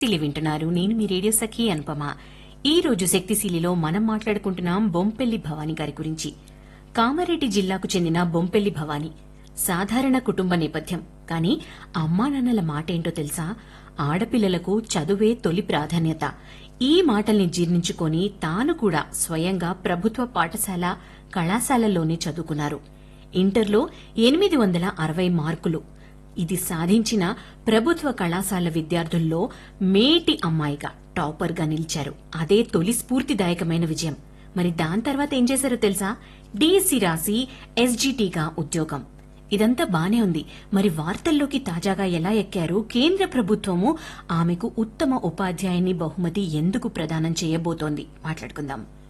శక్తిలి వింటున్నారు నేను మీ రేడియో సఖి అనుపమ ఈ రోజు శక్తిశీలిలో మనం మాట్లాడుకుంటున్నాం బొంపెల్లి భవానీ గారి గురించి కామారెడ్డి జిల్లాకు చెందిన బొంపెల్లి భవానీ సాధారణ కుటుంబ నేపథ్యం కానీ అమ్మానాన్నల మాటేంటో తెలుసా ఆడపిల్లలకు చదువే తొలి ప్రాధాన్యత ఈ మాటల్ని జీర్ణించుకొని తాను కూడా స్వయంగా ప్రభుత్వ పాఠశాల కళాశాలల్లోనే చదువుకున్నారు ఇంటర్లో ఎనిమిది వందల అరవై మార్కులు ఇది సాధించిన ప్రభుత్వ కళాశాల విద్యార్థుల్లో మేటి అమ్మాయిగా టాపర్ గా నిలిచారు అదే తొలి స్ఫూర్తిదాయకమైన విజయం మరి దాని తర్వాత ఏం చేశారో తెలుసా డిఎస్సి రాసి ఎస్జీటీగా ఉద్యోగం ఇదంతా బానే ఉంది మరి వార్తల్లోకి తాజాగా ఎలా ఎక్కారు కేంద్ర ప్రభుత్వము ఆమెకు ఉత్తమ ఉపాధ్యాయుని బహుమతి ఎందుకు ప్రదానం చేయబోతోంది మాట్లాడుకుందాం